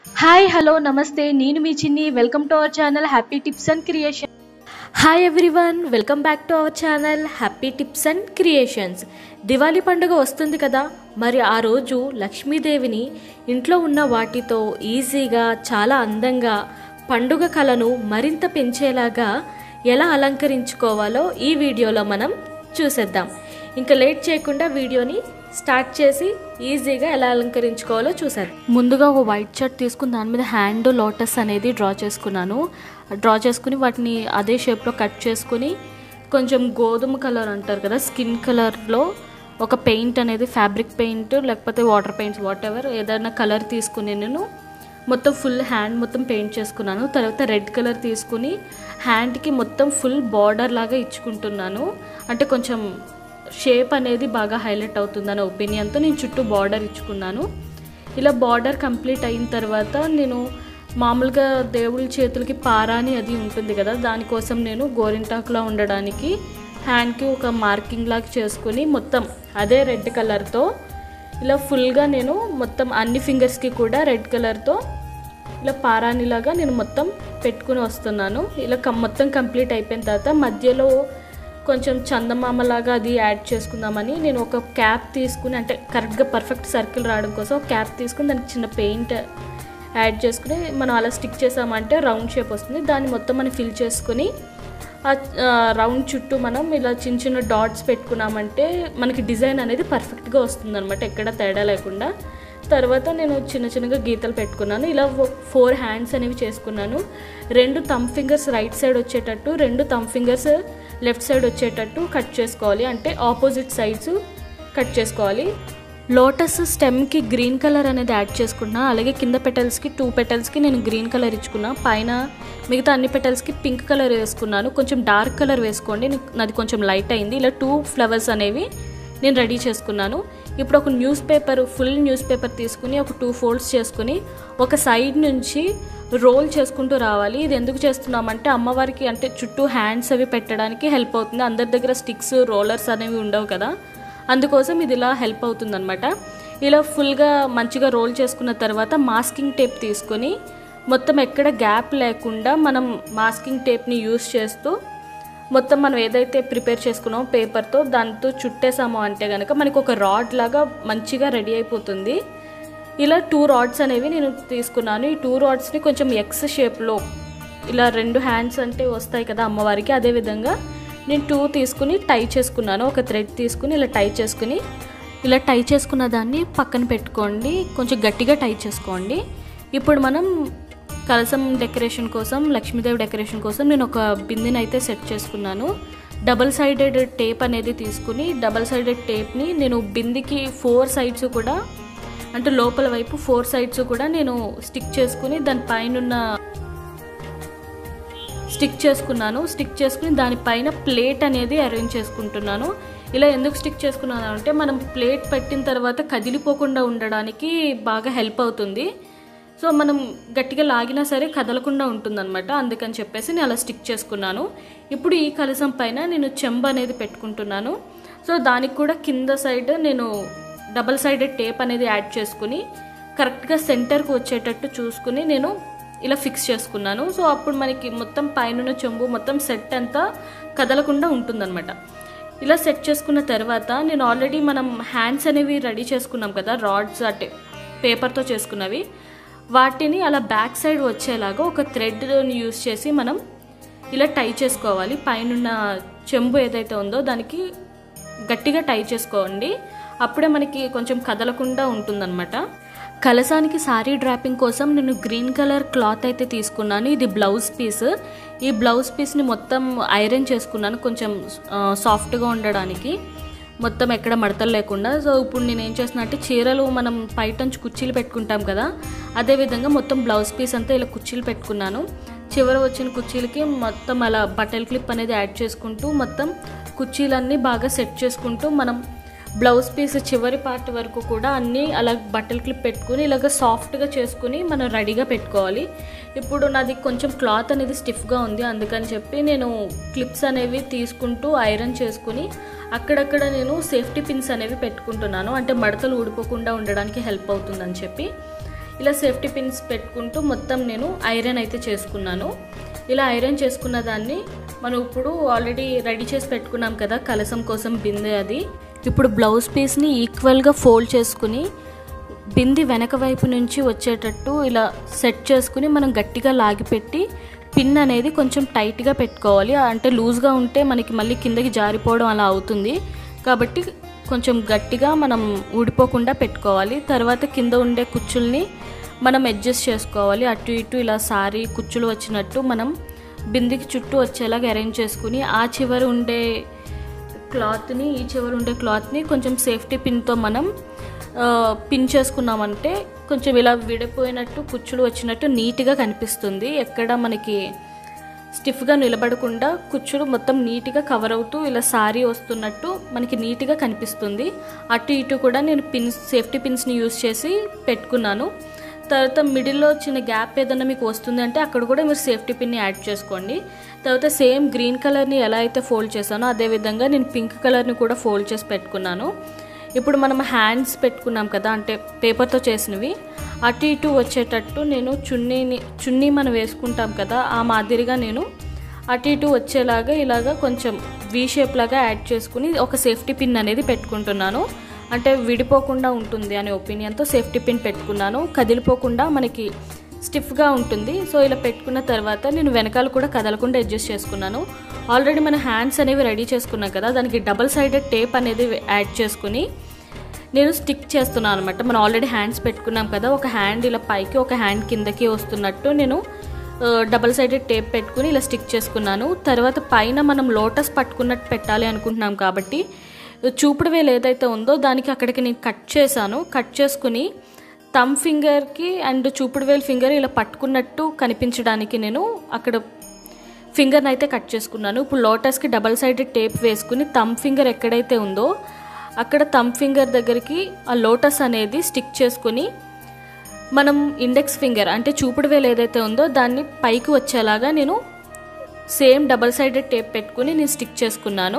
hi hello నమస్తే నేను మీ Chinni welcome to our channel happy tips and creation hi everyone welcome back to our channel happy tips and creations Diwali పండుగ వస్తుంది కదా మరి ఆ రోజు లక్ష్మీదేవిని ఇంట్లో ఉన్న వాటితో ఈజీగా చాలా అందంగా పండుగ కళను మరింత పెంచేలాగా ఎలా అలంకరించుకోవాలో ఈ వీడియోలో మనం చూసేద్దాం ఇంకా లేట్ చేయకుండా వీడియోని స్టార్ట్ చేసి ఈజీగా ఎలా అలంకరించుకోవాలో చూసారు ముందుగా ఒక వైట్ షర్ట్ తీసుకుని దాని మీద హ్యాండ్ లోటస్ అనేది డ్రా చేసుకున్నాను డ్రా చేసుకుని వాటిని అదే షేప్లో కట్ చేసుకుని కొంచెం గోధుమ కలర్ అంటారు కదా స్కిన్ కలర్లో ఒక పెయింట్ అనేది ఫ్యాబ్రిక్ పెయింట్ లేకపోతే వాటర్ పెయింట్స్ వాట్ ఎవర్ ఏదైనా కలర్ తీసుకుని నేను మొత్తం ఫుల్ హ్యాండ్ మొత్తం పెయింట్ చేసుకున్నాను తర్వాత రెడ్ కలర్ తీసుకుని హ్యాండ్కి మొత్తం ఫుల్ బార్డర్ లాగా ఇచ్చుకుంటున్నాను అంటే కొంచెం షేప్ అనేది బాగా హైలైట్ అవుతుందనే ఒపీనియన్తో నేను చుట్టూ బార్డర్ ఇచ్చుకున్నాను ఇలా బార్డర్ కంప్లీట్ అయిన తర్వాత నేను మామూలుగా దేవుడి చేతులకి పారాని అది ఉంటుంది కదా దానికోసం నేను గోరింటాకులా ఉండడానికి హ్యాండ్కి ఒక మార్కింగ్ లాగా చేసుకుని మొత్తం అదే రెడ్ కలర్తో ఇలా ఫుల్గా నేను మొత్తం అన్ని ఫింగర్స్కి కూడా రెడ్ కలర్తో ఇలా పారానిలాగా నేను మొత్తం పెట్టుకుని వస్తున్నాను ఇలా కం మొత్తం కంప్లీట్ అయిపోయిన తర్వాత మధ్యలో కొంచెం చందమామలాగా అది యాడ్ చేసుకుందామని నేను ఒక క్యాప్ తీసుకుని అంటే కరెక్ట్గా పర్ఫెక్ట్ సర్కిల్ రావడం కోసం ఒక క్యాప్ తీసుకుని దానికి చిన్న పెయింట్ యాడ్ చేసుకుని మనం అలా స్టిక్ చేసామంటే రౌండ్ షేప్ వస్తుంది దాన్ని మొత్తం మనం ఫిల్ చేసుకుని ఆ రౌండ్ చుట్టూ మనం ఇలా చిన్న చిన్న డాట్స్ పెట్టుకున్నామంటే మనకి డిజైన్ అనేది పర్ఫెక్ట్గా వస్తుంది అనమాట ఎక్కడ తేడా లేకుండా తర్వాత నేను చిన్న చిన్నగా గీతలు పెట్టుకున్నాను ఇలా ఫోర్ హ్యాండ్స్ అనేవి చేసుకున్నాను రెండు థమ్ ఫింగర్స్ రైట్ సైడ్ వచ్చేటట్టు రెండు థమ్ ఫింగర్స్ లెఫ్ట్ సైడ్ వచ్చేటట్టు కట్ చేసుకోవాలి అంటే ఆపోజిట్ సైడ్స్ కట్ చేసుకోవాలి లోటస్ స్టెమ్కి గ్రీన్ కలర్ అనేది యాడ్ చేసుకున్నా అలాగే కింద పెటల్స్కి టూ పెటల్స్కి నేను గ్రీన్ కలర్ ఇచ్చుకున్నా పైన మిగతా అన్ని పెటల్స్కి పింక్ కలర్ వేసుకున్నాను కొంచెం డార్క్ కలర్ వేసుకోండి నాది కొంచెం లైట్ అయింది ఇలా టూ ఫ్లవర్స్ అనేవి నేను రెడీ చేసుకున్నాను ఇప్పుడు ఒక newspaper full newspaper తీసుకుని ఒక టూ ఫోల్డ్స్ చేసుకుని ఒక సైడ్ నుంచి రోల్ చేసుకుంటూ రావాలి ఇది ఎందుకు చేస్తున్నామంటే అమ్మవారికి అంటే చుట్టూ హ్యాండ్స్ అవి పెట్టడానికి హెల్ప్ అవుతుంది అందరి దగ్గర స్టిక్స్ రోలర్స్ అనేవి ఉండవు కదా అందుకోసం ఇది ఇలా హెల్ప్ అవుతుంది అనమాట ఇలా ఫుల్గా మంచిగా రోల్ చేసుకున్న తర్వాత మాస్కింగ్ టేప్ తీసుకొని మొత్తం ఎక్కడ గ్యాప్ లేకుండా మనం మాస్కింగ్ టేప్ని యూస్ చేస్తూ మొత్తం మనం ఏదైతే ప్రిపేర్ చేసుకున్నామో పేపర్తో దాంతో చుట్టేసామో అంటే కనుక మనకు ఒక రాడ్ లాగా మంచిగా రెడీ అయిపోతుంది ఇలా టూ రాడ్స్ అనేవి నేను తీసుకున్నాను ఈ టూ రాడ్స్ని కొంచెం ఎక్స్ షేప్లో ఇలా రెండు హ్యాండ్స్ అంటే వస్తాయి కదా అమ్మవారికి అదేవిధంగా నేను టూ తీసుకుని టై చేసుకున్నాను ఒక థ్రెడ్ తీసుకుని ఇలా టై చేసుకుని ఇలా టై చేసుకున్న దాన్ని పక్కన పెట్టుకోండి కొంచెం గట్టిగా టై చేసుకోండి ఇప్పుడు మనం కలసం డెకరేషన్ కోసం లక్ష్మీదేవి డెకరేషన్ కోసం నేను ఒక బిందెని అయితే సెట్ చేసుకున్నాను డబల్ సైడెడ్ టేప్ అనేది తీసుకుని డబల్ సైడెడ్ టేప్ని నేను బిందికి ఫోర్ సైడ్స్ కూడా అంటే లోపల వైపు ఫోర్ సైడ్స్ కూడా నేను స్టిక్ చేసుకుని దాని పైన స్టిక్ చేసుకున్నాను స్టిక్ చేసుకుని దానిపైన ప్లేట్ అనేది అరేంజ్ చేసుకుంటున్నాను ఇలా ఎందుకు స్టిక్ చేసుకున్నాను అంటే మనం ప్లేట్ పెట్టిన తర్వాత కదిలిపోకుండా ఉండడానికి బాగా హెల్ప్ అవుతుంది సో మనం గట్టిగా లాగినా సరే కదలకుండా ఉంటుందన్నమాట అందుకని చెప్పేసి నేను అలా స్టిక్ చేసుకున్నాను ఇప్పుడు ఈ కలసం పైన నేను చెంబ అనేది పెట్టుకుంటున్నాను సో దానికి కూడా కింద సైడ్ నేను డబల్ సైడెడ్ టేప్ అనేది యాడ్ చేసుకుని కరెక్ట్గా సెంటర్కి వచ్చేటట్టు చూసుకుని నేను ఇలా ఫిక్స్ చేసుకున్నాను సో అప్పుడు మనకి మొత్తం పైన చెంబు మొత్తం సెట్ అంతా కదలకుండా ఉంటుందన్నమాట ఇలా సెట్ చేసుకున్న తర్వాత నేను ఆల్రెడీ మనం హ్యాండ్స్ అనేవి రెడీ చేసుకున్నాం కదా రాడ్స్ అంటే పేపర్తో చేసుకున్నవి వాటిని అలా బ్యాక్ సైడ్ వచ్చేలాగా ఒక థ్రెడ్ని యూస్ చేసి మనం ఇలా టై చేసుకోవాలి పైన చెంబు ఏదైతే ఉందో దానికి గట్టిగా టై చేసుకోండి అప్పుడే మనకి కొంచెం కదలకుండా ఉంటుందన్నమాట కలసానికి సారీ డ్రాపింగ్ కోసం నేను గ్రీన్ కలర్ క్లాత్ అయితే తీసుకున్నాను ఇది బ్లౌజ్ పీస్ ఈ బ్లౌజ్ పీస్ని మొత్తం ఐరన్ చేసుకున్నాను కొంచెం సాఫ్ట్గా ఉండడానికి మొత్తం ఎక్కడ మడతలు లేకుండా సో ఇప్పుడు నేను ఏం చేస్తున్నా అంటే చీరలు మనం పైటంచి కుర్చీలు పెట్టుకుంటాం కదా అదేవిధంగా మొత్తం బ్లౌజ్ పీస్ అంతా ఇలా కుర్చీలు పెట్టుకున్నాను చివర వచ్చిన కుర్చీలకి మొత్తం అలా బట్టల్ క్లిప్ అనేది యాడ్ చేసుకుంటూ మొత్తం కుర్చీలన్నీ బాగా సెట్ చేసుకుంటూ మనం బ్లౌజ్ పీస్ చివరి పార్ట్ వరకు కూడా అన్నీ అలా బట్టల క్లిప్ పెట్టుకుని ఇలాగ సాఫ్ట్గా చేసుకుని మనం రెడీగా పెట్టుకోవాలి ఇప్పుడు నాది కొంచెం క్లాత్ అనేది స్టిఫ్గా ఉంది అందుకని చెప్పి నేను క్లిప్స్ అనేవి తీసుకుంటూ ఐరన్ చేసుకుని అక్కడక్కడ నేను సేఫ్టీ పిన్స్ అనేవి పెట్టుకుంటున్నాను అంటే మడతలు ఊడిపోకుండా ఉండడానికి హెల్ప్ అవుతుందని చెప్పి ఇలా సేఫ్టీ పిన్స్ పెట్టుకుంటూ మొత్తం నేను ఐరన్ అయితే చేసుకున్నాను ఇలా ఐరన్ చేసుకున్న దాన్ని మనం ఇప్పుడు ఆల్రెడీ రెడీ చేసి పెట్టుకున్నాం కదా కలసం కోసం బిందె అది ఇప్పుడు బ్లౌజ్ పీస్ని ఈక్వల్గా ఫోల్డ్ చేసుకుని బింది వెనక వైపు నుంచి వచ్చేటట్టు ఇలా సెట్ చేసుకుని మనం గట్టిగా లాగిపెట్టి పిన్ అనేది కొంచెం టైట్గా పెట్టుకోవాలి అంటే లూజ్గా ఉంటే మనకి మళ్ళీ కిందకి జారిపోవడం అలా అవుతుంది కాబట్టి కొంచెం గట్టిగా మనం ఊడిపోకుండా పెట్టుకోవాలి తర్వాత కింద ఉండే కుచ్చుల్ని మనం అడ్జస్ట్ చేసుకోవాలి అటు ఇటు ఇలా సారీ కుచ్చులు వచ్చినట్టు మనం బిందికి చుట్టూ వచ్చేలాగా అరేంజ్ చేసుకుని ఆ చివరి ఉండే క్లాత్ని ఈ చివరి ఉండే క్లాత్ని కొంచెం సేఫ్టీ పిన్తో మనం ఆ, పిన్ చేసుకున్నామంటే కొంచెం ఇలా విడిపోయినట్టు కుచ్చులు వచ్చినట్టు నీట్గా కనిపిస్తుంది ఎక్కడ మనకి స్టిఫ్గా నిలబడకుండా కుచ్చులు మొత్తం నీట్గా కవర్ అవుతూ ఇలా సారీ వస్తున్నట్టు మనకి నీట్గా కనిపిస్తుంది అటు ఇటు కూడా నేను పిన్స్ సేఫ్టీ పిన్స్ని యూస్ చేసి పెట్టుకున్నాను తర్వాత మిడిల్లో చిన్న గ్యాప్ ఏదైనా మీకు వస్తుంది అంటే అక్కడ కూడా మీరు సేఫ్టీ పిన్ని యాడ్ చేసుకోండి తర్వాత సేమ్ గ్రీన్ కలర్ని ఎలా అయితే ఫోల్డ్ చేశానో అదేవిధంగా నేను పింక్ కలర్ని కూడా ఫోల్డ్ చేసి పెట్టుకున్నాను ఇప్పుడు మనం హ్యాండ్స్ పెట్టుకున్నాం కదా అంటే పేపర్తో చేసినవి అటు ఇటు వచ్చేటట్టు నేను చున్నీని చున్నీ మనం వేసుకుంటాం కదా ఆ మాదిరిగా నేను అటు ఇటు వచ్చేలాగా ఇలాగా కొంచెం వీ షేప్ లాగా యాడ్ చేసుకుని ఒక సేఫ్టీ పిన్ అనేది పెట్టుకుంటున్నాను అంటే విడిపోకుండా ఉంటుంది అనే ఒపీనియన్తో సేఫ్టీ పిన్ పెట్టుకున్నాను కదిలిపోకుండా మనకి స్టిఫ్గా ఉంటుంది సో ఇలా పెట్టుకున్న తర్వాత నేను వెనకాల కూడా కదలకుండా అడ్జస్ట్ చేసుకున్నాను ఆల్రెడీ మన హ్యాండ్స్ అనేవి రెడీ చేసుకున్నాం కదా దానికి డబల్ సైడెడ్ టేప్ అనేది యాడ్ చేసుకుని నేను స్టిక్ చేస్తున్నాను అనమాట మనం ఆల్రెడీ హ్యాండ్స్ పెట్టుకున్నాం కదా ఒక హ్యాండ్ ఇలా పైకి ఒక హ్యాండ్ కిందకి వస్తున్నట్టు నేను ఆ, డబల్ సైడెడ్ టేప్ పెట్టుకుని ఇలా స్టిక్ చేసుకున్నాను తర్వాత పైన మనం లోటస్ పట్టుకున్నట్టు పెట్టాలి అనుకుంటున్నాం కాబట్టి చూపుడు వేలు ఏదైతే ఉందో దానికి అక్కడికి నేను కట్ చేశాను కట్ చేసుకుని థమ్ ఫింగర్కి అండ్ చూపుడు వేలు ఫింగర్ ఇలా పట్టుకున్నట్టు కనిపించడానికి నేను అక్కడ ఫింగర్ని అయితే కట్ చేసుకున్నాను ఇప్పుడు లోటస్కి డబల్ సైడెడ్ టేప్ వేసుకుని థమ్ ఫింగర్ ఎక్కడైతే ఉందో అక్కడ థమ్ ఫింగర్ దగ్గరికి ఆ లోటస్ అనేది స్టిక్ చేసుకుని మనం ఇండెక్స్ ఫింగర్ అంటే చూపుడు వేలు ఏదైతే ఉందో దాన్ని పైకి వచ్చేలాగా నేను సేమ్ డబల్ సైడెడ్ టేప్ పెట్టుకుని నేను స్టిక్ చేసుకున్నాను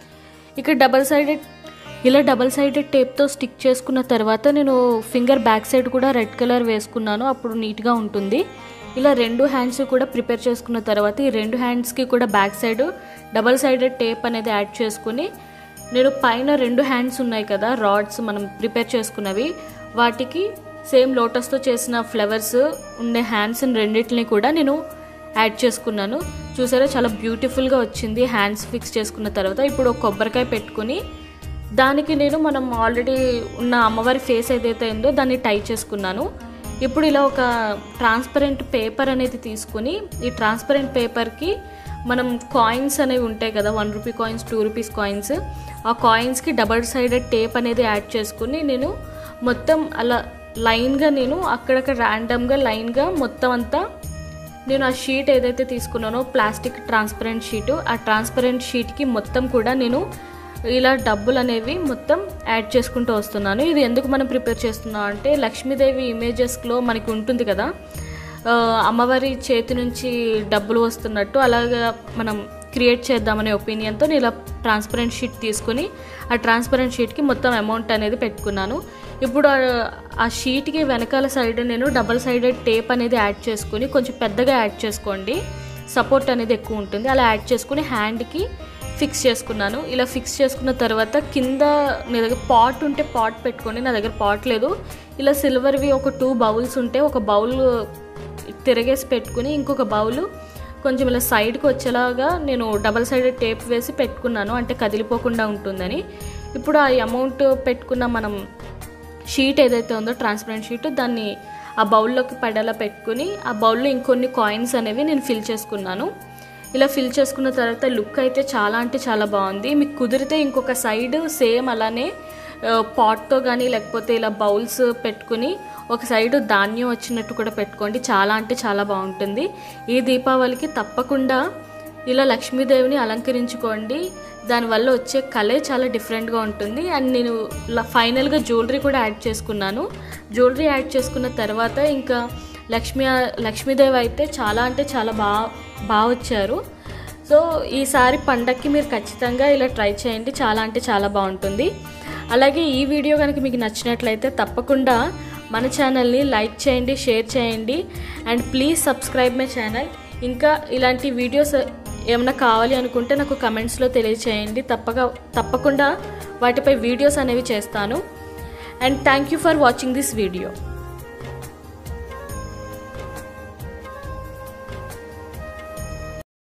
ఇక్కడ డబల్ సైడెడ్ ఇలా డబల్ సైడెడ్ టేప్తో స్టిక్ చేసుకున్న తర్వాత నేను ఫింగర్ బ్యాక్ సైడ్ కూడా రెడ్ కలర్ వేసుకున్నాను అప్పుడు నీట్గా ఉంటుంది ఇలా రెండు హ్యాండ్స్ కూడా ప్రిపేర్ చేసుకున్న తర్వాత ఈ రెండు హ్యాండ్స్కి కూడా back side double sided tape అనేది యాడ్ చేసుకుని నేను పైన రెండు హ్యాండ్స్ ఉన్నాయి కదా రాడ్స్ మనం ప్రిపేర్ చేసుకున్నవి వాటికి సేమ్ లోటస్తో చేసిన ఫ్లవర్స్ ఉండే హ్యాండ్స్ రెండింటిని కూడా నేను యాడ్ చేసుకున్నాను చూసారా చాలా బ్యూటిఫుల్గా వచ్చింది హ్యాండ్స్ ఫిక్స్ చేసుకున్న తర్వాత ఇప్పుడు ఒక కొబ్బరికాయ పెట్టుకుని దానికి నేను మనం ఆల్రెడీ ఉన్న అమ్మవారి ఫేస్ ఏదైతే ఉందో దాన్ని టై చేసుకున్నాను ఇప్పుడు ఇలా ఒక ట్రాన్స్పరెంట్ పేపర్ అనేది తీసుకుని ఈ ట్రాన్స్పరెంట్ పేపర్కి మనం కాయిన్స్ అనేవి ఉంటాయి కదా one rupee coins two rupees coins ఆ కాయిన్స్కి డబల్ సైడెడ్ టేప్ అనేది యాడ్ చేసుకుని నేను మొత్తం అలా లైన్గా నేను అక్కడక్కడ ర్యాండమ్గా లైన్గా మొత్తం అంతా నేను ఆ షీట్ ఏదైతే తీసుకున్నానో ప్లాస్టిక్ ట్రాన్స్పరెంట్ షీటు ఆ ట్రాన్స్పరెంట్ షీట్కి మొత్తం కూడా నేను ఇలా డబ్బులు అనేవి మొత్తం యాడ్ చేసుకుంటూ వస్తున్నాను ఇది ఎందుకు మనం ప్రిపేర్ చేస్తున్నాం అంటే లక్ష్మీదేవి ఇమేజెస్లో మనకి ఉంటుంది కదా ఆ, అమ్మవారి చేతి నుంచి డబ్బులు వస్తున్నట్టు అలాగా మనం క్రియేట్ చేద్దామనే ఒపీనియన్తో నేను ఇలా ట్రాన్స్పరెంట్ షీట్ తీసుకుని ఆ ట్రాన్స్పరెంట్ షీట్కి మొత్తం అమౌంట్ అనేది పెట్టుకున్నాను ఇప్పుడు ఆ- ఆ షీట్కి వెనకాల సైడ్ నేను డబల్ సైడెడ్ టేప్ అనేది యాడ్ చేసుకుని కొంచెం పెద్దగా యాడ్ చేసుకోండి సపోర్ట్ అనేది ఎక్కువ ఉంటుంది అలా యాడ్ చేసుకుని హ్యాండ్కి ఫిక్స్ చేసుకున్నాను ఇలా ఫిక్స్ చేసుకున్న తర్వాత కింద మీ దగ్గర పాట్ ఉంటే పాట్ పెట్టుకోండి నా దగ్గర పాట్ లేదు ఇలా సిల్వర్వి ఒక టూ బౌల్స్ ఉంటే ఒక బౌల్ తిరగేసి పెట్టుకుని ఇంకొక బౌల్ కొంచెం ఇలా సైడ్కి వచ్చేలాగా నేను డబల్ సైడెడ్ టేప్ వేసి పెట్టుకున్నాను అంటే కదిలిపోకుండా ఉంటుందని ఇప్పుడు ఆ అమౌంట్ పెట్టుకున్న మనం షీట్ ఏదైతే ఉందో ట్రాన్స్పరెంట్ షీట్ దాన్ని ఆ బౌల్లోకి పడేలా పెట్టుకుని ఆ బౌల్లో ఇంకొన్ని కాయిన్స్ అనేవి నేను ఫిల్ చేసుకున్నాను ఇలా ఫిల్ చేసుకున్న తర్వాత లుక్ అయితే చాలా అంటే చాలా బాగుంది మీకు కుదిరితే ఇంకొక సైడ్ సేమ్ అలానే పాట్తో కానీ లేకపోతే ఇలా బౌల్స్ పెట్టుకుని ఒక సైడ్ ధాన్యం వచ్చినట్టు కూడా పెట్టుకోండి చాలా అంటే చాలా బాగుంటుంది ఈ దీపావళికి తప్పకుండా ఇలా లక్ష్మీదేవిని అలంకరించుకోండి దానివల్ల వచ్చే కలే చాలా డిఫరెంట్గా ఉంటుంది అండ్ నేను ల- ఫైనల్గా జ్యువెలరీ కూడా యాడ్ చేసుకున్నాను జ్యువెలరీ యాడ్ చేసుకున్న తర్వాత ఇంకా లక్ష్మీ లక్ష్మీదేవి అయితే చాలా అంటే చాలా బాగా బాగా వచ్చారు సో ఈసారి పండక్కి మీరు ఖచ్చితంగా ఇలా ట్రై చేయండి చాలా అంటే చాలా బాగుంటుంది అలాగే ఈ వీడియో కనుక మీకు నచ్చినట్లయితే తప్పకుండా మన ఛానల్ని లైక్ చేయండి షేర్ చేయండి and please subscribe my channel ఇంకా ఇలాంటి వీడియోస్ ఏమైనా కావాలి అనుకుంటే నాకు కమెంట్స్లో తెలియచేయండి తప్పగా తప్పకుండా వాటిపై వీడియోస్ అనేవి చేస్తాను and thank you for watching this video